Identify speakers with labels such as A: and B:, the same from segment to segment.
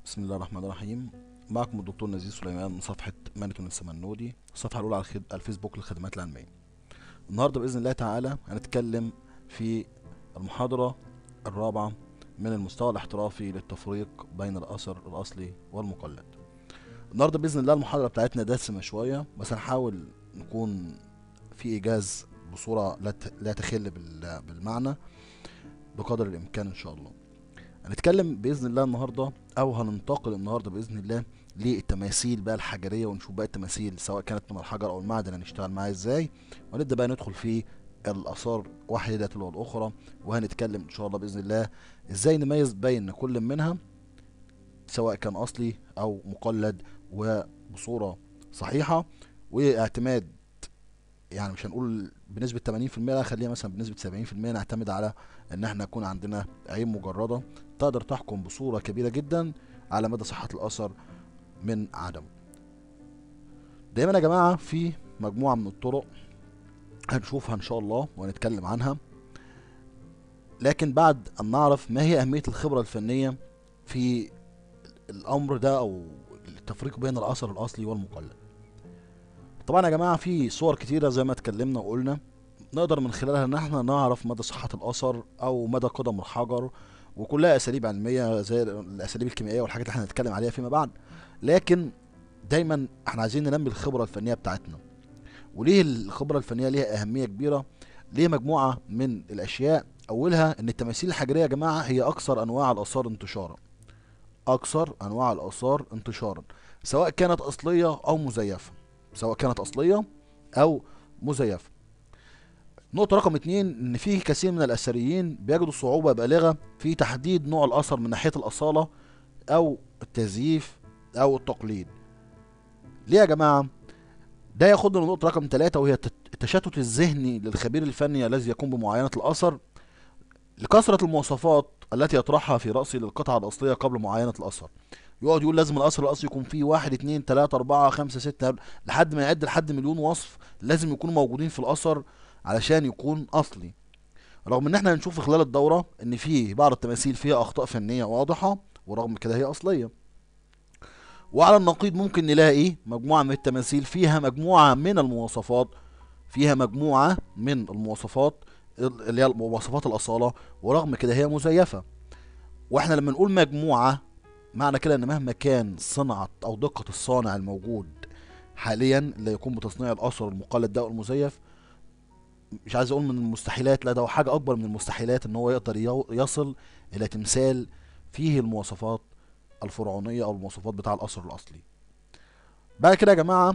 A: بسم الله الرحمن الرحيم معكم الدكتور نزيه سليمان من صفحة مانتون السمنودي الصفحة الأولى على الخد- الفيسبوك للخدمات العلمية النهاردة بإذن الله تعالى هنتكلم في المحاضرة الرابعة من المستوى الاحترافي للتفريق بين الأثر الأصلي والمقلد النهاردة بإذن الله المحاضرة بتاعتنا دسمة شوية بس هنحاول نكون في إيجاز بصورة لا ت- لا تخل بال- بالمعنى بقدر الإمكان إن شاء الله هنتكلم باذن الله النهارده او هننتقل النهارده باذن الله للتماثيل بقى الحجريه ونشوف بقى التماثيل سواء كانت من الحجر او المعدن هنشتغل معاها ازاي ونبدا بقى ندخل في الاثار واحده تلو الاخرى وهنتكلم ان شاء الله باذن الله ازاي نميز بين كل منها سواء كان اصلي او مقلد وبصوره صحيحه واعتماد يعني مش هنقول بنسبة 80% لا خليها مثلا بنسبة 70% نعتمد على ان احنا يكون عندنا عين مجردة تقدر تحكم بصورة كبيرة جدا على مدى صحة الأثر من عدمه دايما يا جماعة في مجموعة من الطرق هنشوفها إن شاء الله وهنتكلم عنها لكن بعد أن نعرف ما هي أهمية الخبرة الفنية في الأمر ده أو التفريق بين الأثر الأصلي والمقلد طبعا يا جماعة في صور كتيرة زي ما اتكلمنا وقلنا نقدر من خلالها ان احنا نعرف مدى صحة الاثر او مدى قدم الحجر وكلها اساليب علمية زي الاساليب الكيميائية والحاجات اللي احنا هنتكلم عليها فيما بعد لكن دايما احنا عايزين ننمي الخبرة الفنية بتاعتنا وليه الخبرة الفنية ليها اهمية كبيرة ليه مجموعة من الاشياء اولها ان التماثيل الحجرية يا جماعة هي اكثر انواع الاثار انتشارا اكثر انواع الاثار انتشارا سواء كانت اصلية او مزيفة سواء كانت اصلية او مزيفة نقطة رقم اتنين ان في كثير من الاثريين بيجدوا صعوبة بالغة في تحديد نوع الاثر من ناحية الاصالة او التزييف او التقليد ليه يا جماعة ده ياخدنا لنقطة رقم ثلاثة وهي الت- التشتت الذهني للخبير الفني الذي يقوم بمعاينة الأثر لكثرة المواصفات التي يطرحها في رأسه للقطعة الأصلية قبل معاينة الأثر يقعد يقول لازم الأثر الأصلي يكون فيه واحد اتنين تلاتة أربعة خمسة ستة لحد ما يعد لحد مليون وصف لازم يكونوا موجودين في الأثر علشان يكون أصلي رغم ان احنا هنشوف خلال الدورة ان في بعض التماثيل فيها اخطاء فنية واضحة ورغم كده هي اصلية وعلى النقيض ممكن نلاقي مجموعة من التماثيل فيها مجموعة من المواصفات فيها مجموعة من المواصفات اللي هي مواصفات الأصالة ورغم كده هي مزيفة واحنا لما نقول مجموعة معنى كده ان مهما كان صنعة او دقة الصانع الموجود حاليا اللي يقوم بتصنيع الاثر المقلد ده او المزيف مش عايز اقول من المستحيلات لا ده هو حاجة اكبر من المستحيلات ان هو يقدر يو- يصل الى تمثال فيه المواصفات الفرعونية او المواصفات بتاع الاثر الاصلي بعد كده يا جماعة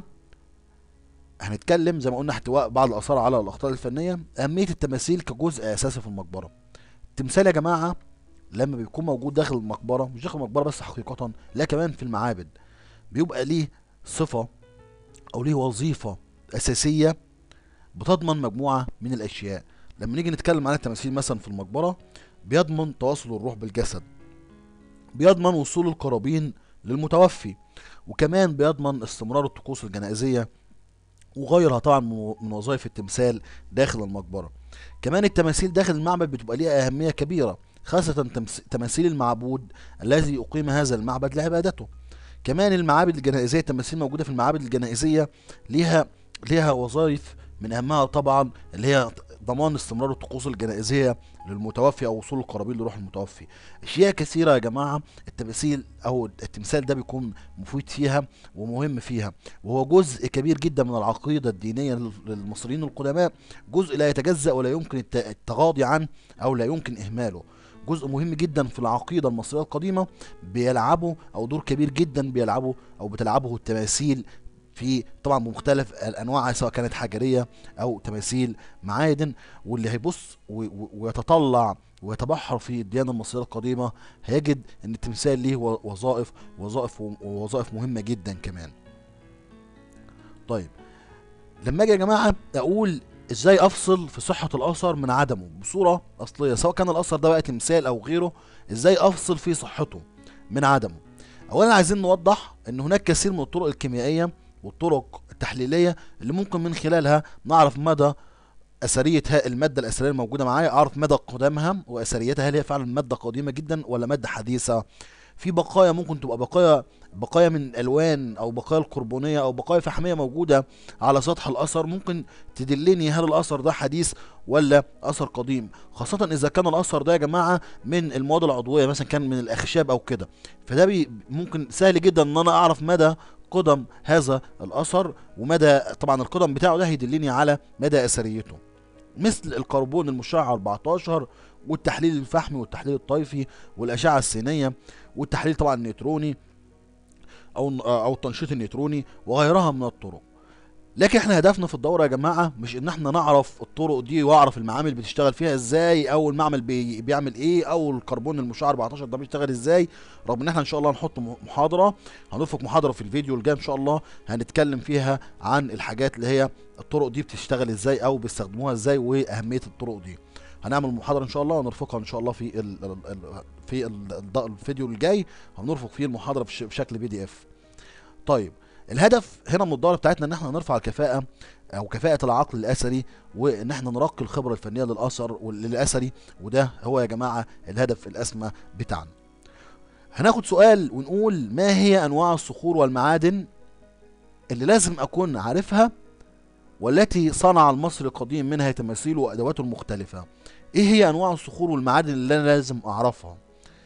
A: هنتكلم زي ما قلنا احتواء بعض الاثار على الاخطاء الفنية اهمية التماثيل كجزء اساسي في المقبرة التمثال يا جماعة لما بيكون موجود داخل المقبرة مش داخل المقبرة بس حقيقة لا كمان في المعابد بيبقى ليه صفة او ليه وظيفة اساسية بتضمن مجموعة من الاشياء لما نيجي نتكلم عن التماثيل مثلا في المقبرة بيضمن تواصل الروح بالجسد بيضمن وصول القرابين للمتوفي وكمان بيضمن استمرار الطقوس الجنائزية وغيرها طبعا من من وظائف التمثال داخل المقبرة كمان التماثيل داخل المعبد بتبقى ليها أهمية كبيرة خاصة تمس- تماثيل المعبود الذي أقيم هذا المعبد لعبادته كمان المعابد الجنائزية التماثيل موجودة في المعابد الجنائزية ليها ليها وظائف من أهمها طبعا اللي هي ضمان استمرار الطقوس الجنائزية للمتوفي أو وصول القرابين لروح المتوفي أشياء كثيرة يا جماعة التماثيل أو التمثال ده بيكون مفيد فيها ومهم فيها وهو جزء كبير جدا من العقيدة الدينية لل- للمصريين القدماء جزء لا يتجزأ ولا يمكن الت- التغاضي عنه أو لا يمكن إهماله جزء مهم جدا في العقيدة المصرية القديمة بيلعبوا أو دور كبير جدا بيلعبوا أو بتلعبه التماثيل في طبعا بمختلف الانواع سواء كانت حجريه او تماثيل معادن واللي هيبص و- و- ويتطلع ويتبحر في الديانه المصريه القديمه هيجد ان التمثال ليه و- وظائف وظائف ووظائف مهمه جدا كمان طيب لما اجي يا جماعه اقول ازاي افصل في صحه الاثر من عدمه بصوره اصليه سواء كان الاثر ده بقى تمثال او غيره ازاي افصل في صحته من عدمه اولا عايزين نوضح ان هناك كثير من الطرق الكيميائيه والطرق التحليليه اللي ممكن من خلالها نعرف مدى اثريه ها- الماده الاثريه الموجوده معايا اعرف مدى قدامها واثريتها هل هي فعلا ماده قديمه جدا ولا ماده حديثه في بقايا ممكن تبقى بقايا بقايا من الالوان او بقايا الكربونيه او بقايا فحميه موجوده على سطح الاثر ممكن تدلني هل الاثر ده حديث ولا اثر قديم خاصه اذا كان الاثر ده يا جماعه من المواد العضويه مثلا كان من الاخشاب او كده فده بي ممكن سهل جدا ان انا اعرف مدى قدم هذا الاثر ومدى طبعا القدم بتاعه ده هيدلني على مدى اثريته مثل الكربون المشع 14 والتحليل الفحمي والتحليل الطيفي والاشعه السينيه والتحليل طبعا النيوتروني او او التنشيط النيوتروني وغيرها من الطرق لكن احنا هدفنا في الدوره يا جماعه مش ان احنا نعرف الطرق دي واعرف المعامل بتشتغل فيها ازاي او المعمل بي بيعمل ايه او الكربون المشع 14 ده بيشتغل ازاي رغم ان احنا ان شاء الله هنحط محاضره هنرفق محاضره في الفيديو الجاي ان شاء الله هنتكلم فيها عن الحاجات اللي هي الطرق دي بتشتغل ازاي او بيستخدموها ازاي واهميه الطرق دي هنعمل محاضره ان شاء الله ونرفقها ان شاء الله في ال ال في ال الفيديو الجاي هنرفق فيه المحاضره بشكل بي دي اف طيب الهدف هنا من الدوره بتاعتنا ان احنا نرفع الكفاءه او كفاءه العقل الاثري وان احنا نرقي الخبره الفنيه للاثر للاثري وده هو يا جماعه الهدف الاسمى بتاعنا هناخد سؤال ونقول ما هي انواع الصخور والمعادن اللي لازم اكون عارفها والتي صنع المصري القديم منها تماثيله وادواته المختلفه ايه هي انواع الصخور والمعادن اللي انا لازم اعرفها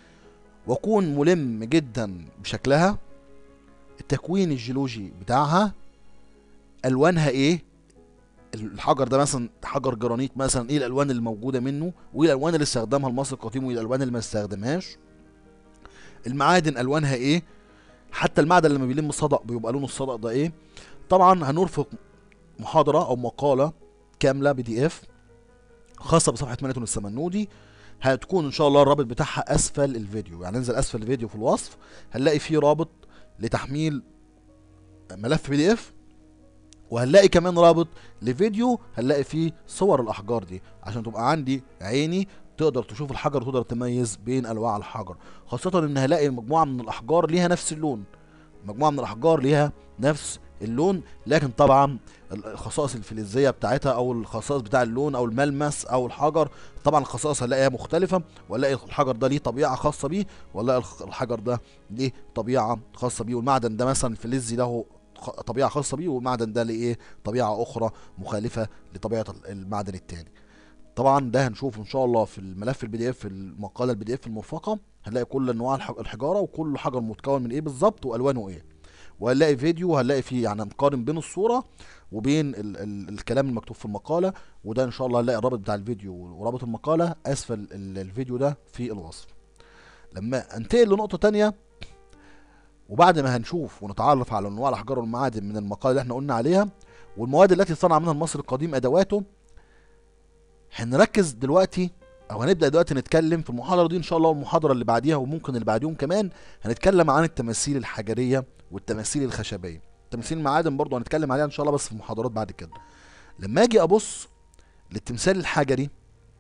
A: واكون ملم جدا بشكلها التكوين الجيولوجي بتاعها الوانها ايه الحجر ده مثلا حجر جرانيت مثلا ايه الالوان اللي موجوده منه وايه الالوان اللي استخدمها المصري القديم وايه الالوان اللي ما استخدمهاش المعادن الوانها ايه حتى المعدن لما بيلم الصدأ بيبقى لونه الصدأ ده ايه طبعا هنرفق محاضره او مقاله كامله بي دي اف خاصه بصفحه مانيتون السمنودي هتكون ان شاء الله الرابط بتاعها اسفل الفيديو يعني انزل اسفل الفيديو في الوصف هنلاقي فيه رابط لتحميل ملف بي دي اف وهنلاقي كمان رابط لفيديو هنلاقي فيه صور الاحجار دي عشان تبقى عندي عيني تقدر تشوف الحجر وتقدر تميز بين انواع الحجر خاصه ان هلاقي مجموعه من الاحجار ليها نفس اللون مجموعه من الاحجار ليها نفس اللون لكن طبعا الخصائص الفلزيه بتاعتها او الخصائص بتاع اللون او الملمس او الحجر طبعا الخصائص هنلاقيها مختلفه وهنلاقي الحجر ده ليه طبيعه خاصه بيه وهنلاقي الحجر ده ليه طبيعه خاصه بيه والمعدن ده مثلا الفلزي له طبيعه خاصه بيه والمعدن ده ليه طبيعه اخرى مخالفه لطبيعه المعدن التاني طبعا ده هنشوفه ان شاء الله في الملف البي دي اف المقاله البي دي اف المرفقه هنلاقي كل انواع الحجاره وكل حجر متكون من ايه بالظبط والوانه ايه وهنلاقي فيديو هنلاقي فيه يعني نقارن بين الصوره وبين ال ال الكلام المكتوب في المقاله وده ان شاء الله هنلاقي الرابط بتاع الفيديو ورابط المقاله اسفل الفيديو ده في الوصف لما انتقل لنقطه تانية وبعد ما هنشوف ونتعرف على انواع الاحجار والمعادن من المقاله اللي احنا قلنا عليها والمواد التي صنع منها المصري القديم ادواته هنركز دلوقتي او هنبدا دلوقتي نتكلم في المحاضره دي ان شاء الله والمحاضره اللي بعديها وممكن اللي بعديهم كمان هنتكلم عن التماثيل الحجريه والتماثيل الخشبيه تماثيل المعادن برضو هنتكلم عليها ان شاء الله بس في محاضرات بعد كده لما اجي ابص للتمثال الحجري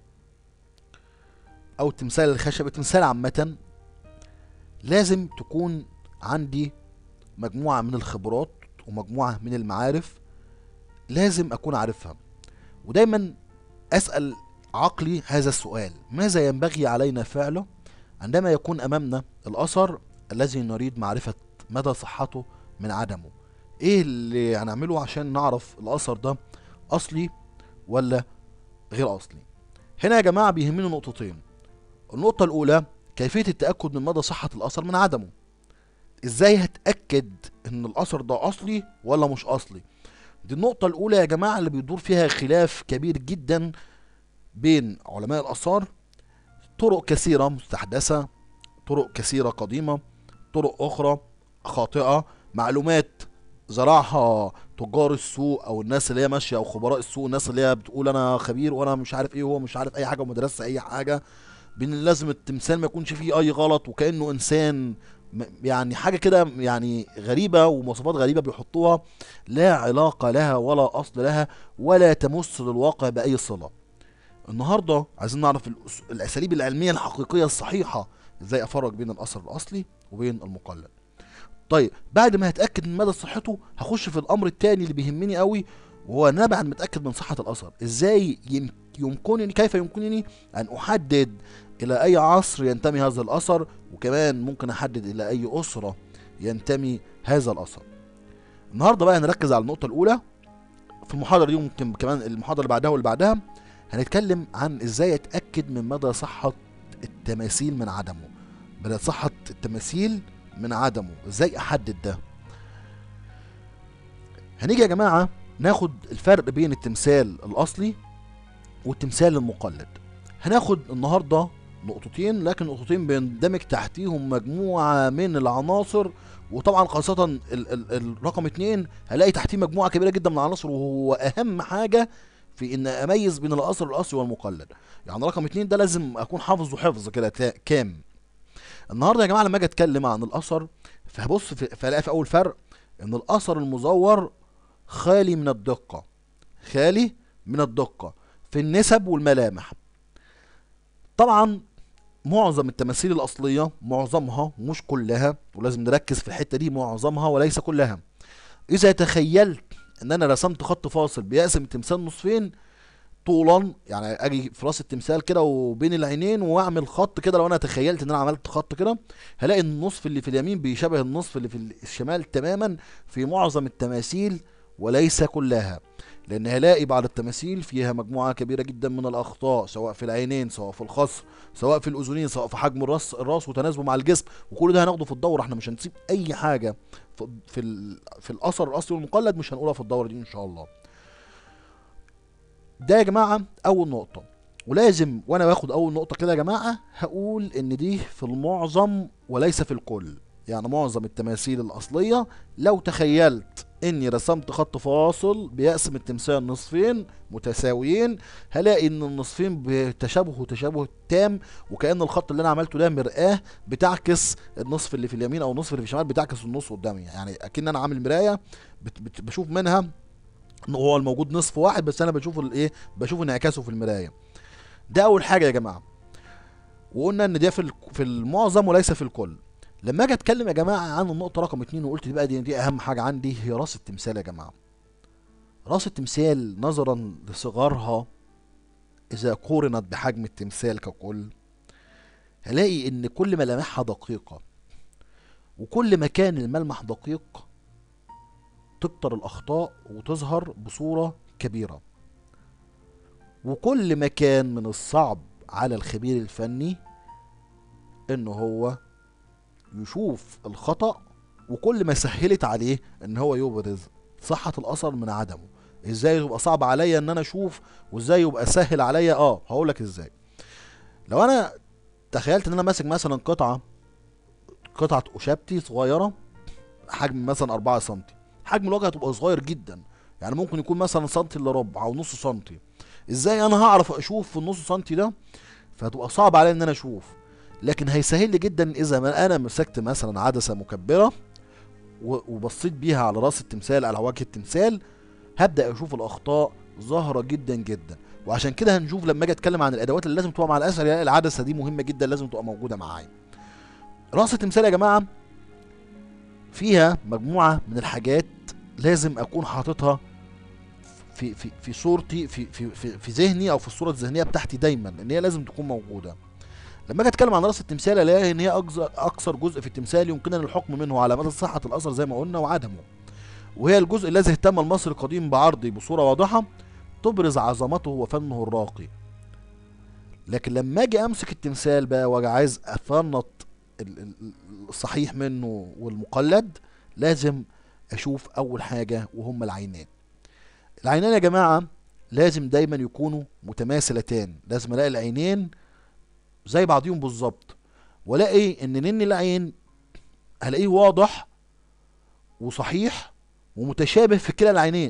A: او التمثال الخشبي التمثال عامه لازم تكون عندي مجموعه من الخبرات ومجموعه من المعارف لازم اكون عارفها ودايما اسال عقلي هذا السؤال ماذا ينبغي علينا فعله عندما يكون امامنا الاثر الذي نريد معرفه مدى صحته من عدمه ايه اللي هنعمله عشان نعرف الاثر ده اصلي ولا غير اصلي هنا يا جماعه بيهمني نقطتين النقطه الاولى كيفيه التاكد من مدى صحه الاثر من عدمه ازاي هتاكد ان الاثر ده اصلي ولا مش اصلي دي النقطة الأولى يا جماعة اللي بيدور فيها خلاف كبير جدا بين علماء الآثار طرق كثيرة مستحدثة طرق كثيرة قديمة طرق أخرى خاطئة معلومات زرعها تجار السوق او الناس اللي هي ماشيه او خبراء السوق الناس اللي هي بتقول انا خبير وانا مش عارف ايه وهو مش عارف اي حاجه ومدرسه اي حاجه بين لازم التمثال ما يكونش فيه اي غلط وكانه انسان يعني حاجه كده يعني غريبه ومواصفات غريبه بيحطوها لا علاقه لها ولا اصل لها ولا تمس للواقع باي صله النهارده عايزين نعرف الاساليب العلميه الحقيقيه الصحيحه ازاي افرق بين الاثر الاصلي وبين المقلد طيب بعد ما هتاكد من مدى صحته هخش في الامر الثاني اللي بيهمني قوي وهو انا بعد متاكد من صحه الاثر ازاي يمكنني كيف يمكنني ان احدد الى اي عصر ينتمي هذا الاثر وكمان ممكن احدد الى اي اسره ينتمي هذا الاثر النهارده بقى هنركز على النقطه الاولى في المحاضره دي ممكن كمان المحاضره اللي بعدها واللي بعدها هنتكلم عن ازاي اتاكد من مدى صحه التماثيل من عدمه مدى صحه التماثيل من عدمه ازاي احدد ده هنيجي يا جماعه ناخد الفرق بين التمثال الاصلي والتمثال المقلد هناخد النهارده نقطتين لكن نقطتين بيندمج تحتيهم مجموعه من العناصر وطبعا خاصة ال ال الرقم اتنين هلاقي تحتيه مجموعة كبيرة جدا من العناصر وهو أهم حاجة في إن أميز بين الأصل الأصلي والمقلد. يعني رقم اتنين ده لازم أكون حافظه حفظ كده كام. النهارده يا جماعة لما أجي أتكلم عن الأثر فهبص في فلاقي في أول فرق إن الأثر المزور خالي من الدقة. خالي من الدقة في النسب والملامح. طبعا معظم التماثيل الأصلية معظمها مش كلها ولازم نركز في الحتة دي معظمها وليس كلها إذا تخيلت إن أنا رسمت خط فاصل بيقسم التمثال نصفين طولا يعني اجي في راس التمثال كده وبين العينين واعمل خط كده لو انا تخيلت ان انا عملت خط كده هلاقي النصف اللي في اليمين بيشبه النصف اللي في الشمال تماما في معظم التماثيل وليس كلها لان هلاقي بعض التماثيل فيها مجموعه كبيره جدا من الاخطاء سواء في العينين سواء في الخصر سواء في الاذنين سواء في حجم الراس الراس وتناسبه مع الجسم وكل ده هناخده في الدوره احنا مش هنسيب اي حاجه في في, في الاثر الاصلي والمقلد مش هنقولها في الدوره دي ان شاء الله ده يا جماعه اول نقطه ولازم وانا باخد اول نقطه كده يا جماعه هقول ان دي في المعظم وليس في الكل يعني معظم التماثيل الاصليه لو تخيلت اني رسمت خط فاصل بيقسم التمثال نصفين متساويين هلاقي ان النصفين بتشابه تشابه تام وكأن الخط اللي انا عملته ده مرآة بتعكس النصف اللي في اليمين او النصف اللي في الشمال بتعكس النص قدامي يعني اكن انا عامل مراية بت بت بشوف منها ان هو الموجود نصف واحد بس انا بشوف الايه بشوف انعكاسه في المراية ده اول حاجة يا جماعة وقلنا ان ده في في المعظم وليس في الكل لما اجي اتكلم يا جماعه عن النقطه رقم اتنين وقلت دي بقى دي, دي اهم حاجه عندي هي راس التمثال يا جماعه راس التمثال نظرا لصغرها اذا قورنت بحجم التمثال ككل هلاقي ان كل ملامحها دقيقه وكل ما كان الملمح دقيق تكتر الاخطاء وتظهر بصوره كبيره وكل ما كان من الصعب على الخبير الفني ان هو يشوف الخطأ وكل ما سهلت عليه ان هو يبرز صحة الاثر من عدمه ازاي يبقى صعب عليا ان انا اشوف وازاي يبقى سهل عليا اه هقولك ازاي لو انا تخيلت ان انا ماسك مثلا قطعة قطعة قشابتي صغيرة حجم مثلا 4 سم حجم الوجه هتبقى صغير جدا يعني ممكن يكون مثلا سنتي الا ربع او نص سنتي ازاي انا هعرف اشوف في النص سنتي ده فهتبقى صعب عليا ان انا اشوف لكن هيسهل لي جدا اذا ما انا مسكت مثلا عدسه مكبره وبصيت بيها على راس التمثال على وجه التمثال هبدا اشوف الاخطاء ظاهره جدا جدا وعشان كده هنشوف لما اجي اتكلم عن الادوات اللي لازم تبقى مع الاثر العدسه دي مهمه جدا لازم تبقى موجوده معايا راس التمثال يا جماعه فيها مجموعه من الحاجات لازم اكون حاططها في في في صورتي في في في, في ذهني او في الصوره الذهنيه بتاعتي دايما ان هي لازم تكون موجوده لما اجي اتكلم عن راس التمثال الاقي ان هي اقصر جزء في التمثال يمكننا الحكم منه على مدى صحه الاثر زي ما قلنا وعدمه وهي الجزء الذي اهتم المصري القديم بعرضه بصوره واضحه تبرز عظمته وفنه الراقي لكن لما اجي امسك التمثال بقى واجي عايز افنط الصحيح منه والمقلد لازم اشوف اول حاجه وهم العينين العينين يا جماعه لازم دايما يكونوا متماثلتان لازم الاقي العينين زي بعضيهم بالظبط والاقي ان نن العين هلاقيه واضح وصحيح ومتشابه في كلا العينين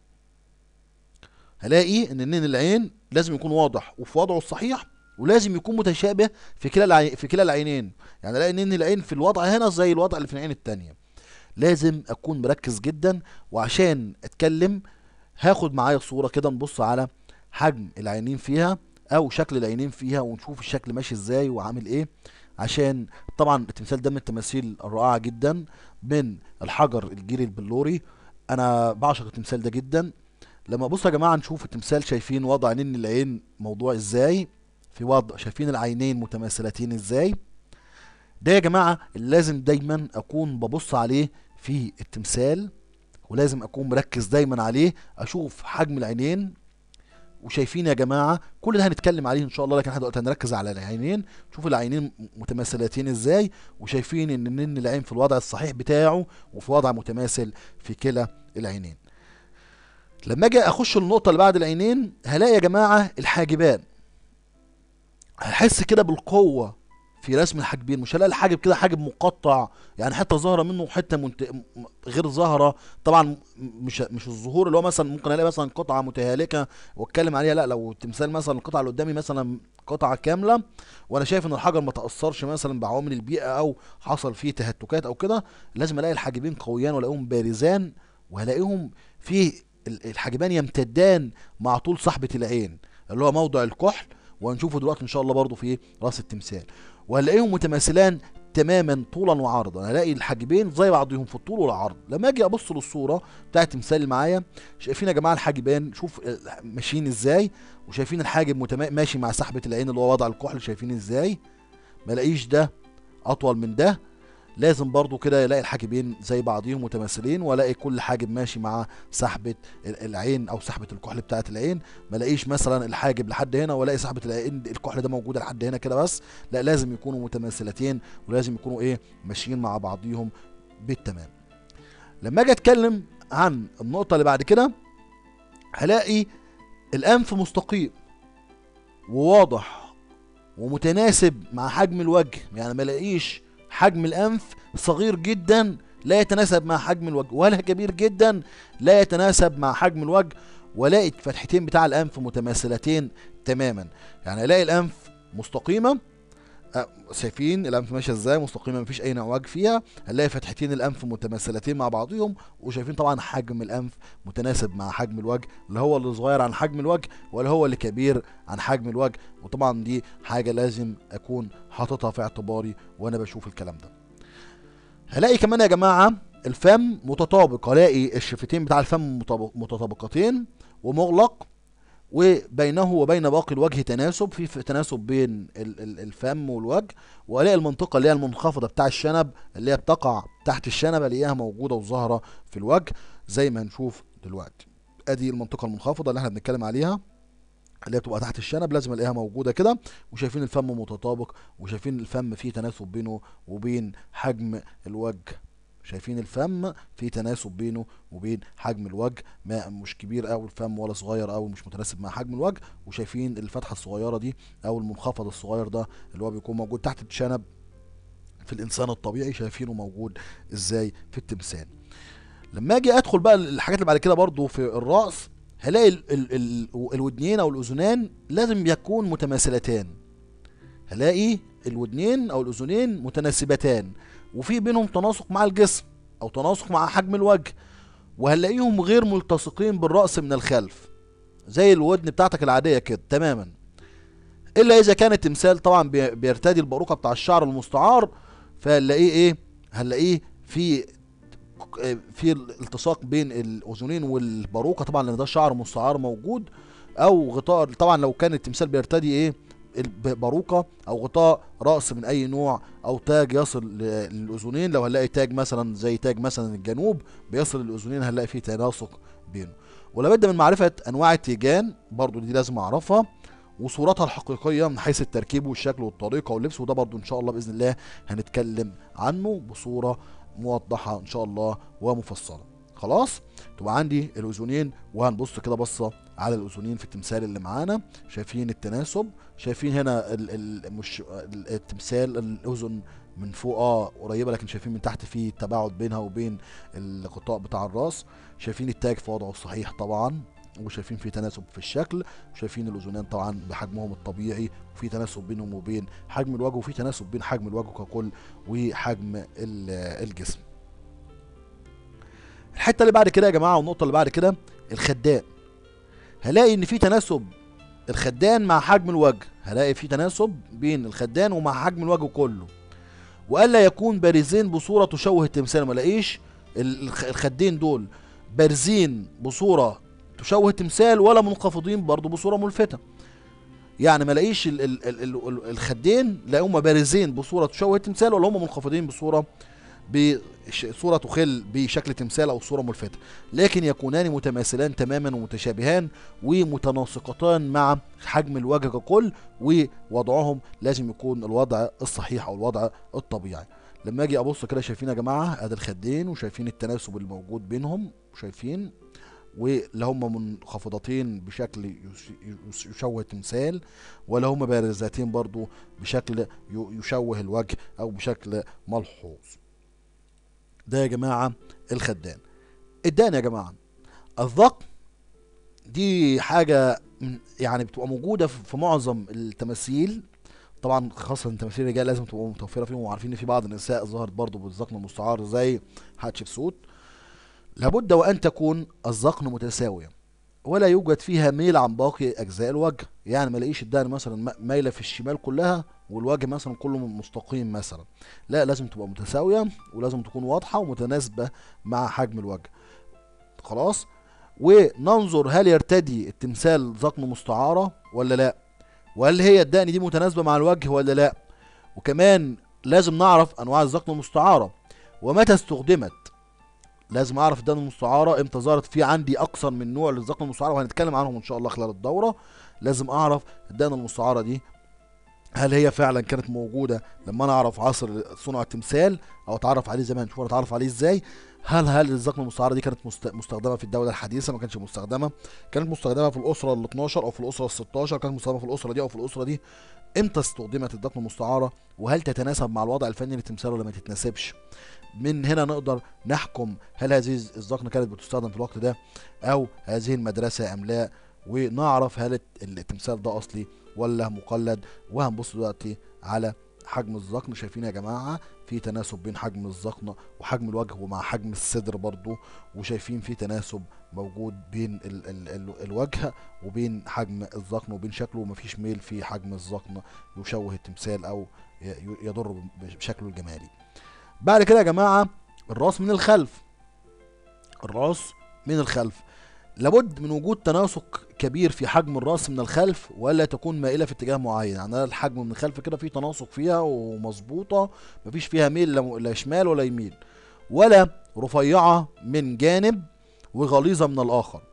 A: هلاقي ان نن العين لازم يكون واضح وفي وضعه الصحيح ولازم يكون متشابه في كلا العين في كلا العينين يعني الاقي ان العين في الوضع هنا زي الوضع اللي في العين التانية لازم اكون مركز جدا وعشان اتكلم هاخد معايا صورة كده نبص على حجم العينين فيها او شكل العينين فيها ونشوف الشكل ماشي ازاي وعامل ايه عشان طبعا التمثال ده من التماثيل الرائعه جدا من الحجر الجيري البلوري انا بعشق التمثال ده جدا لما بصوا يا جماعه نشوف التمثال شايفين وضع عينين العين موضوع ازاي في وضع شايفين العينين متماثلتين ازاي ده يا جماعه اللي لازم دايما اكون ببص عليه في التمثال ولازم اكون مركز دايما عليه اشوف حجم العينين وشايفين يا جماعه كل ده هنتكلم عليه ان شاء الله لكن احنا دلوقتي هنركز على العينين شوف العينين متماثلتين ازاي وشايفين ان نن العين في الوضع الصحيح بتاعه وفي وضع متماثل في كلا العينين لما اجي اخش النقطه اللي بعد العينين هلاقي يا جماعه الحاجبان هحس كده بالقوه في رسم الحاجبين مش هلاقي الحاجب كده حاجب مقطع يعني حته ظاهره منه وحته منت... م- غير ظاهره طبعا م- مش مش الظهور اللي هو مثلا ممكن الاقي مثلا قطعه متهالكه واتكلم عليها لا لو التمثال مثلا القطعه اللي قدامي مثلا قطعه كامله وانا شايف ان الحجر ما تاثرش مثلا بعوامل البيئه او حصل فيه تهتكات او كده لازم الاقي الحاجبين قويان والاقيهم بارزان وهلاقيهم في ال- الحاجبان يمتدان مع طول صحبه العين اللي هو موضع الكحل وهنشوفه دلوقتي ان شاء الله برضو في راس التمثال وهلاقيهم متماثلان تماما طولا وعرضا هلاقي الحاجبين زي بعضهم في الطول والعرض لما اجي ابص للصوره بتاعت التمثال اللي معايا شايفين يا جماعه الحاجبان شوف آه، ماشيين ازاي وشايفين الحاجب متما... ماشي مع سحبه العين اللي هو وضع الكحل شايفين ازاي ما الاقيش ده اطول من ده لازم برضو كده يلاقي الحاجبين زي بعضهم متماثلين والاقي كل حاجب ماشي مع سحبه ال- العين او سحبه الكحل بتاعه العين ما الاقيش مثلا الحاجب لحد هنا والاقي سحبه العين الكحل ده موجوده لحد هنا كده بس لا لازم يكونوا متماثلتين ولازم يكونوا ايه ماشيين مع بعضهم بالتمام لما اجي اتكلم عن النقطه اللي بعد كده هلاقي الانف مستقيم وواضح ومتناسب مع حجم الوجه يعني ما الاقيش حجم الانف صغير جدا لا يتناسب مع حجم الوجه ولا كبير جدا لا يتناسب مع حجم الوجه والاقي الفتحتين بتاع الانف متماثلتين تماما يعني الاقي الانف مستقيمه أه، شايفين الانف ماشيه ازاي مستقيمه مفيش اي انعواج فيها هنلاقي فتحتين الانف متماثلتين مع بعضهم وشايفين طبعا حجم الانف متناسب مع حجم الوجه لا هو اللي صغير عن حجم الوجه ولا هو اللي كبير عن حجم الوجه وطبعا دي حاجه لازم اكون حاططها في اعتباري وانا بشوف الكلام ده هلاقي كمان يا جماعه الفم متطابق هلاقي الشفتين بتاع الفم مطابق- متطابقتين ومغلق وبينه وبين باقي الوجه تناسب في في تناسب بين ال- ال- الفم والوجه والاقي المنطقه اللي هي المنخفضه بتاع الشنب اللي هي بتقع تحت الشنب الاقيها موجوده وظاهره في الوجه زي ما هنشوف دلوقتي ادي المنطقه المنخفضه اللي احنا بنتكلم عليها اللي هي بتبقى تحت الشنب لازم الاقيها موجوده كده وشايفين الفم متطابق وشايفين الفم فيه تناسب بينه وبين حجم الوجه شايفين الفم في تناسب بينه وبين حجم الوجه ما مش كبير قوي الفم ولا صغير قوي مش متناسب مع حجم الوجه وشايفين الفتحه الصغيره دي او المنخفض الصغير ده اللي هو بيكون موجود تحت الشنب في الانسان الطبيعي شايفينه موجود ازاي في التمثال لما اجي ادخل بقى الحاجات اللي بعد كده برضو في الراس هلاقي ال ال ال الودنين او الاذنان لازم يكون متماثلتان هلاقي الودنين او الاذنين متناسبتان وفي بينهم تناسق مع الجسم او تناسق مع حجم الوجه وهنلاقيهم غير ملتصقين بالراس من الخلف زي الودن بتاعتك العاديه كده تماما الا اذا كان التمثال طبعا بي- بيرتدي الباروكه بتاع الشعر المستعار فهنلاقيه ايه هنلاقيه في في الالتصاق بين الاذنين والباروكه طبعا لان ده شعر مستعار موجود او غطاء طبعا لو كان التمثال بيرتدي ايه الب- باروكه او غطاء راس من اي نوع او تاج يصل ل- للاذنين لو هنلاقي تاج مثلا زي تاج مثلا الجنوب بيصل للاذنين هنلاقي فيه تناسق بينه ولابد من معرفه انواع التيجان برضو دي لازم اعرفها وصورتها الحقيقيه من حيث التركيب والشكل والطريقه واللبس وده برضو ان شاء الله باذن الله هنتكلم عنه بصوره موضحه ان شاء الله ومفصله خلاص تبقى عندي الاذنين وهنبص كده بصه على الاذنين في التمثال اللي معانا شايفين التناسب شايفين هنا ال ال مش ال- التمثال الاذن من فوق اه قريبه لكن شايفين من تحت في تباعد بينها وبين الغطاء بتاع الراس شايفين التاج في وضعه الصحيح طبعا وشايفين في تناسب في الشكل وشايفين الاذنان طبعا بحجمهم الطبيعي وفي تناسب بينهم وبين حجم الوجه وفي تناسب بين حجم الوجه ككل وحجم ال- الجسم الحته اللي بعد كده يا جماعه والنقطه اللي بعد كده الخدان هلاقي ان في تناسب الخدان مع حجم الوجه هلاقي في تناسب بين الخدان ومع حجم الوجه كله والا يكون بارزين بصوره تشوه التمثال ما الاقيش ال- الخ- الخدين دول بارزين بصوره تشوه تمثال ولا منخفضين برضو بصوره ملفته يعني ما الاقيش ال- ال- ال- ال- الخدين لا هم بارزين بصوره تشوه تمثال ولا هم منخفضين بصوره بصوره تخل بشكل تمثال او صوره ملفته لكن يكونان متماثلان تماما ومتشابهان ومتناسقتان مع حجم الوجه ككل ووضعهم لازم يكون الوضع الصحيح او الوضع الطبيعي لما اجي ابص كده شايفين يا جماعه ادي الخدين وشايفين التناسب الموجود بينهم شايفين ولا هم منخفضتين بشكل يش- يش- يشوه تمثال ولا هم بارزتين برضو بشكل ي- يشوه الوجه او بشكل ملحوظ ده يا جماعه الخدان الدان يا جماعه الذقن دي حاجه من- يعني بتبقى موجوده في في معظم التماثيل طبعا خاصة تماثيل الرجال لازم تبقى متوفرة فيهم وعارفين ان في بعض النساء ظهرت برضو بالذقن المستعار زي حتشبسوت لابد وان تكون الذقن متساوية ولا يوجد فيها ميل عن باقي اجزاء الوجه يعني ما الاقيش الدقن مثلا م- مايله في الشمال كلها والوجه مثلا كله مستقيم مثلا لا لازم تبقى متساويه ولازم تكون واضحه ومتناسبه مع حجم الوجه خلاص وننظر هل يرتدي التمثال ذقن مستعاره ولا لا وهل هي الدقن دي متناسبه مع الوجه ولا لا وكمان لازم نعرف انواع الذقن المستعاره ومتى استخدمت لازم اعرف الدقن المستعاره امتى ظهرت في عندي اكثر من نوع للذقن المستعاره وهنتكلم عنهم ان شاء الله خلال الدوره لازم اعرف الدقن المستعاره دي هل هي فعلا كانت موجوده لما انا اعرف عصر صنع التمثال او اتعرف عليه زمان نشوف انا اتعرف عليه ازاي هل هل الذقن المستعاره دي كانت مست- مستخدمه في الدوله الحديثه ما كانتش مستخدمه كانت مستخدمه في الاسره ال 12 او في الاسره ال 16 كانت مستخدمه في الاسره دي او في الاسره دي امتى استخدمت الذقن المستعاره وهل تتناسب مع الوضع الفني للتمثال ولا ما تتناسبش من هنا نقدر نحكم هل هذه الذقن كانت بتستخدم في الوقت ده او هذه المدرسه ام لا ونعرف هل الت- التمثال ده اصلي ولا مقلد وهنبص دلوقتي على حجم الذقن شايفين يا جماعه في تناسب بين حجم الذقن وحجم الوجه ومع حجم الصدر برضو وشايفين في تناسب موجود بين ال ال ال الوجه وبين حجم الذقن وبين شكله ومفيش ميل في حجم الذقن يشوه التمثال او ي- ي- يضر بشكله الجمالي بعد كده يا جماعه الراس من الخلف الراس من الخلف لابد من وجود تناسق كبير في حجم الراس من الخلف ولا تكون مائله في اتجاه معين يعني أنا الحجم من الخلف كده في تناسق فيها ومظبوطه مفيش فيها ميل لا م- لا شمال ولا يمين ولا رفيعه من جانب وغليظه من الاخر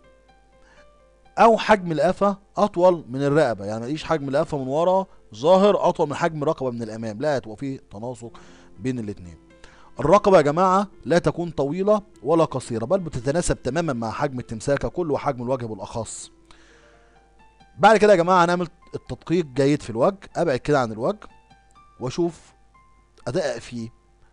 A: او حجم القفا اطول من الرقبه يعني ماليش حجم القفا من ورا ظاهر اطول من حجم الرقبه من الامام لا تبقى في تناسق بين الاثنين الرقبة يا جماعة لا تكون طويلة ولا قصيرة بل بتتناسب تماما مع حجم التمثال ككل وحجم الوجه بالأخص بعد كده يا جماعة هنعمل التدقيق جيد في الوجه أبعد كده عن الوجه وأشوف أدقق فيه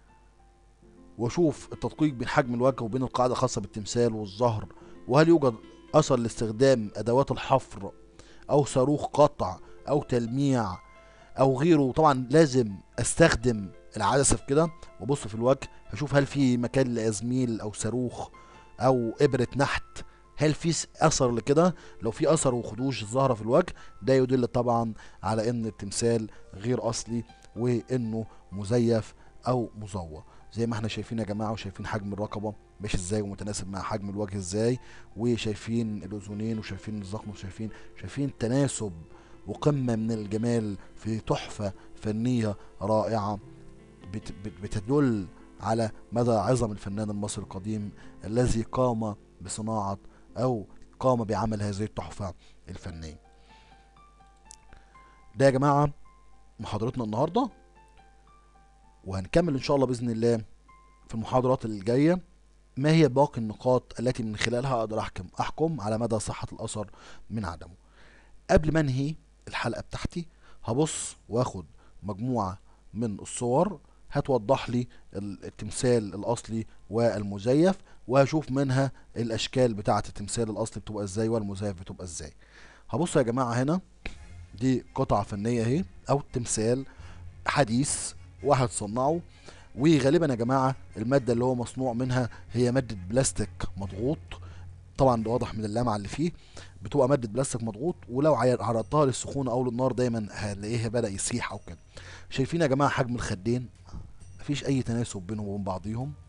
A: وأشوف التدقيق بين حجم الوجه وبين القاعدة الخاصة بالتمثال والظهر وهل يوجد أثر لاستخدام أدوات الحفر أو صاروخ قطع أو تلميع أو غيره طبعا لازم أستخدم العدسة في كده وابص في الوجه هشوف هل في مكان لازميل او صاروخ او ابره نحت هل في س- اثر لكده لو في اثر وخدوش ظاهره في الوجه ده يدل طبعا على ان التمثال غير اصلي وانه مزيف او مزور زي ما احنا شايفين يا جماعه وشايفين حجم الرقبه ماشي ازاي ومتناسب مع حجم الوجه ازاي وشايفين الاذنين وشايفين الزخم وشايفين شايفين تناسب وقمه من الجمال في تحفه فنيه رائعه بت- بت- بتدل على مدى عظم الفنان المصري القديم الذي قام بصناعة أو قام بعمل هذه التحفة الفنية ده يا جماعة محاضرتنا النهاردة وهنكمل إن شاء الله بإذن الله في المحاضرات الجاية ما هي باقي النقاط التي من خلالها أقدر أحكم أحكم على مدى صحة الأثر من عدمه قبل ما أنهي الحلقة بتاعتي هبص واخد مجموعة من الصور هتوضح لي ال- التمثال الاصلي والمزيف وهشوف منها الاشكال بتاعه التمثال الاصلي بتبقى ازاي والمزيف بتبقى ازاي هبص يا جماعه هنا دي قطعه فنيه اهي او تمثال حديث واحد صنعه وغالبا يا جماعه الماده اللي هو مصنوع منها هي ماده بلاستيك مضغوط طبعا ده واضح من اللمعه اللي فيه بتبقى ماده بلاستيك مضغوط ولو عي- عرضتها للسخونه او للنار دايما هنلاقيها بدا يسيح او كده شايفين يا جماعه حجم الخدين مفيش اي تناسب بينهم وبين بعضيهم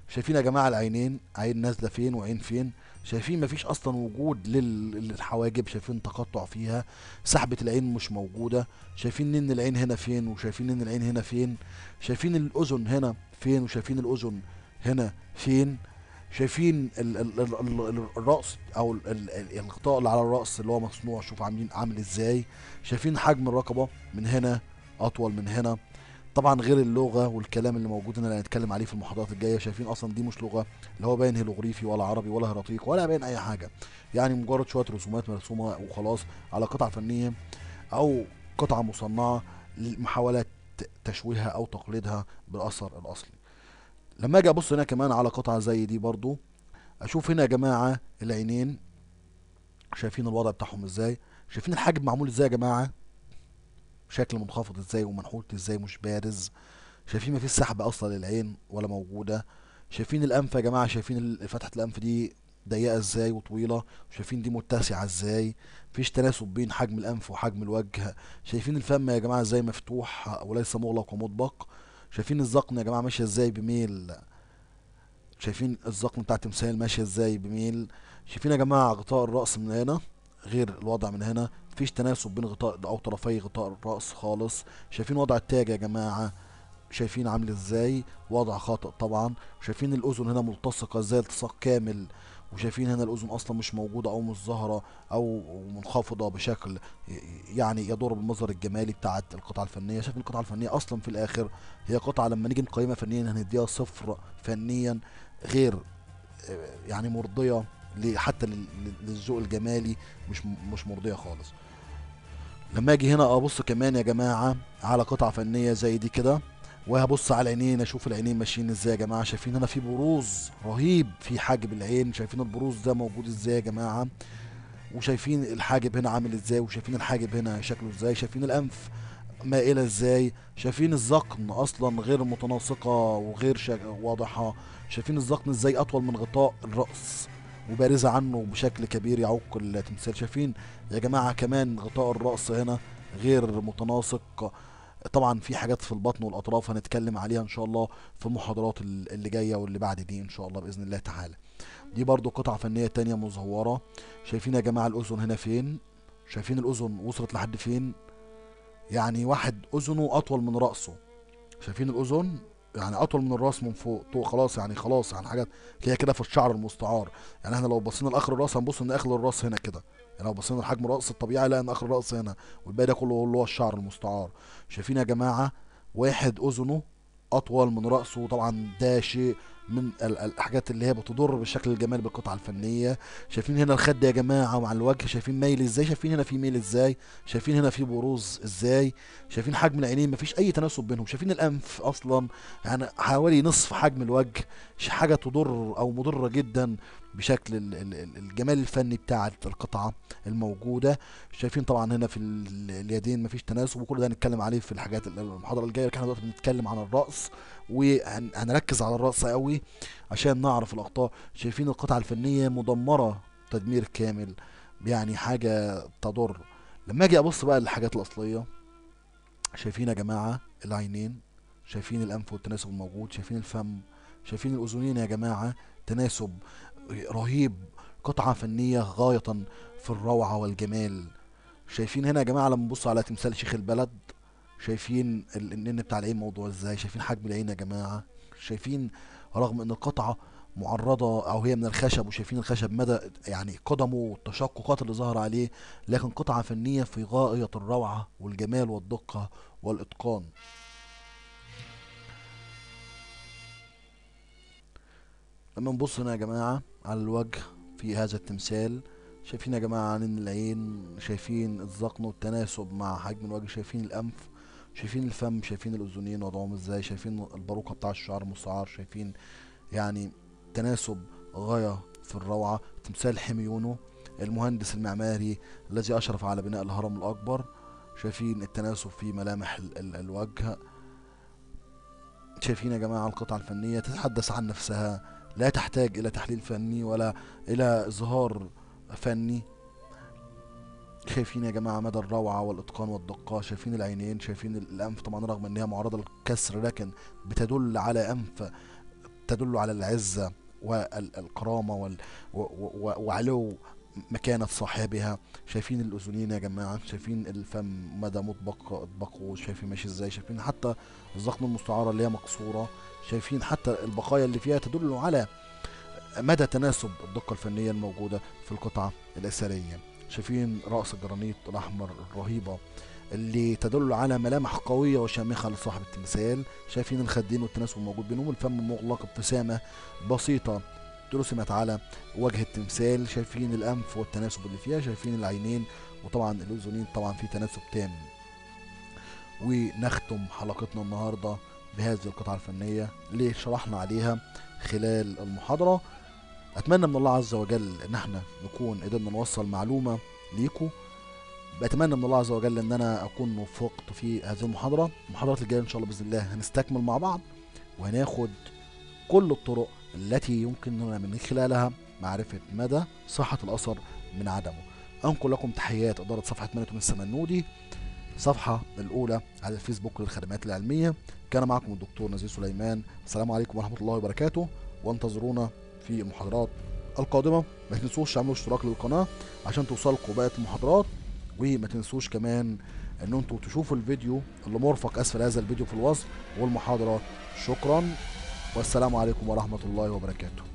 A: شايفين يا جماعه العينين عين نازله فين وعين فين شايفين مفيش اصلا وجود لل- للحواجب شايفين تقطع فيها سحبة العين مش موجودة شايفين ان العين هنا فين وشايفين ان العين هنا فين شايفين الاذن هنا فين وشايفين الاذن هنا فين شايفين ال ال ال ال الرأس او ال ال ال الغطاء اللي على الرأس اللي هو مصنوع شوف عاملين عامل ازاي شايفين حجم الرقبة من هنا اطول من هنا طبعا غير اللغة والكلام اللي موجود هنا اللي هنتكلم عليه في المحاضرات الجاية شايفين اصلا دي مش لغة اللي هو باين هيروغليفي ولا عربي ولا هيراتيق ولا باين اي حاجة يعني مجرد شوية رسومات مرسومة وخلاص على قطعة فنية او قطعة مصنعة لمحاولة تشويهها او تقليدها بالاثر الاصلي لما اجي ابص هنا كمان على قطعة زي دي برضو اشوف هنا يا جماعة العينين شايفين الوضع بتاعهم ازاي شايفين الحاجب معمول ازاي يا جماعة شكل منخفض ازاي ومنحوت ازاي مش بارز شايفين مفيش سحب اصلا للعين ولا موجودة شايفين الانف يا جماعة شايفين ال- فتحة الانف دي ضيقة ازاي وطويلة شايفين دي متسعة ازاي مفيش تناسب بين حجم الانف وحجم الوجه شايفين الفم يا جماعة ازاي مفتوح وليس مغلق ومطبق شايفين الذقن يا جماعة ماشية ازاي بميل شايفين الذقن بتاع التمثال ماشية ازاي بميل شايفين يا جماعة غطاء الرأس من هنا غير الوضع من هنا مفيش تناسب بين غطاء او طرفي غطاء الرأس خالص شايفين وضع التاج يا جماعة شايفين عامل ازاي وضع خاطئ طبعا شايفين الاذن هنا ملتصقة ازاي التصاق كامل وشايفين هنا الاذن اصلا مش موجودة او مش ظاهرة او منخفضة بشكل ي- يعني يضر بالمظهر الجمالي بتاعت القطعة الفنية شايفين القطعة الفنية اصلا في الاخر هي قطعة لما نيجي نقيمها فنيا هنديها صفر فنيا غير آه، يعني مرضية ل- حتى لل- لل- للذوق الجمالي مش م- مش مرضية خالص لما اجي هنا ابص كمان يا جماعة على قطعة فنية زي دي كده وهبص على العينين اشوف العينين ماشيين ازاي يا جماعة شايفين هنا في بروز رهيب في حاجب العين شايفين البروز ده موجود ازاي يا جماعة وشايفين الحاجب هنا عامل ازاي وشايفين الحاجب هنا شكله ازاي شايفين الانف مائلة ازاي شايفين الذقن اصلا غير متناسقة وغير شا... واضحة شايفين الذقن ازاي اطول من غطاء الرأس وبارزة عنه بشكل كبير يعوق التمثال شايفين يا جماعة كمان غطاء الرأس هنا غير متناسق طبعا في حاجات في البطن والاطراف هنتكلم عليها ان شاء الله في المحاضرات ال- اللي جايه واللي بعد دي ان شاء الله باذن الله تعالى دي برضو قطعه فنيه تانية مزوره شايفين يا جماعه الاذن هنا فين شايفين الاذن وصلت لحد فين يعني واحد اذنه اطول من راسه شايفين الاذن يعني اطول من الراس من فوق طو خلاص يعني خلاص يعني حاجات هي كده في الشعر المستعار يعني احنا لو بصينا لاخر الراس هنبص ان اخر الراس هنا كده يعني لو بصينا لحجم الراس الطبيعي لا ان اخر الراس هنا والباقي ده كله اللي هو الشعر المستعار شايفين يا جماعه واحد اذنه اطول من راسه طبعا ده شيء من ال- الحاجات اللي هي بتضر بالشكل الجمالي بالقطعه الفنيه شايفين هنا الخد يا جماعه مع الوجه شايفين ميل ازاي شايفين هنا في ميل ازاي شايفين هنا في بروز ازاي شايفين حجم العينين مفيش اي تناسب بينهم شايفين الانف اصلا يعني حوالي نصف حجم الوجه ش- حاجه تضر او مضره جدا بشكل ال- ال- ال- الجمال الفني بتاع القطعه الموجوده شايفين طبعا هنا في ال- اليدين مفيش تناسب وكل ده هنتكلم عليه في الحاجات ال- المحاضره الجايه لكن احنا دلوقتي بنتكلم عن الراس وهنركز على الراس قوي عشان نعرف الاخطاء شايفين القطعه الفنيه مدمره تدمير كامل يعني حاجه تضر لما اجي ابص بقى للحاجات الاصليه شايفين يا جماعه العينين شايفين الانف والتناسب الموجود شايفين الفم شايفين الاذنين يا جماعه تناسب رهيب قطعه فنيه غايه في الروعه والجمال شايفين هنا يا جماعه لما نبص على تمثال شيخ البلد شايفين ال- النن بتاع العين موضوع ازاي شايفين حجم العين يا جماعه شايفين رغم ان القطعه معرضه او هي من الخشب وشايفين الخشب مدى يعني قدمه والتشققات اللي ظهر عليه لكن قطعه فنيه في غايه الروعه والجمال والدقه والاتقان لما نبص هنا يا جماعه على الوجه في هذا التمثال شايفين يا جماعه عينين العين شايفين الذقن والتناسب مع حجم الوجه شايفين الانف شايفين الفم شايفين الاذنين وضعهم ازاي شايفين الباروكه بتاع الشعر المستعار شايفين يعني تناسب غايه في الروعه تمثال حميونو المهندس المعماري الذي اشرف على بناء الهرم الاكبر شايفين التناسب في ملامح ال ال الوجه شايفين يا جماعه القطعه الفنيه تتحدث عن نفسها لا تحتاج الى تحليل فني ولا الى اظهار فني شايفين يا جماعة مدى الروعة والإتقان والدقة شايفين العينين شايفين الأنف طبعا رغم إنها معرضة للكسر لكن بتدل على أنف تدل على العزة والكرامة وال... و... و... وعلو مكانة صاحبها شايفين الأذنين يا جماعة شايفين الفم مدى مطبق اطبقه شايفين ماشي ازاي شايفين حتى الزخم المستعارة اللي هي مكسورة شايفين حتى البقايا اللي فيها تدل على مدى تناسب الدقة الفنية الموجودة في القطعة الأثرية شايفين رأس الجرانيت الأحمر الرهيبة اللي تدل على ملامح قوية وشامخة لصاحب التمثال شايفين الخدين والتناسب الموجود بينهم الفم مغلق ابتسامة بسيطة رسمت على وجه التمثال شايفين الأنف والتناسب اللي فيها شايفين العينين وطبعا الأذنين طبعا في تناسب تام ونختم حلقتنا النهاردة بهذه القطعة الفنية اللي شرحنا عليها خلال المحاضرة أتمنى من الله عز وجل إن احنا نكون قدرنا نوصل معلومة ليكم بتمنى من الله عز وجل ان انا اكون وفقت في هذه المحاضره المحاضرات الجايه ان شاء الله باذن الله هنستكمل مع بعض وهناخد كل الطرق التي يمكننا من خلالها معرفه مدى صحه الاثر من عدمه انقل لكم تحيات اداره صفحه مانتون السمنودي الصفحه الاولى على الفيسبوك للخدمات العلميه كان معكم الدكتور نزيه سليمان السلام عليكم ورحمه الله وبركاته وانتظرونا في المحاضرات القادمه ما تنسوش تعملوا اشتراك للقناه عشان توصلكم باقي المحاضرات وما تنسوش كمان ان انتوا تشوفوا الفيديو اللي مرفق اسفل هذا الفيديو في الوصف والمحاضرة شكرا والسلام عليكم ورحمة الله وبركاته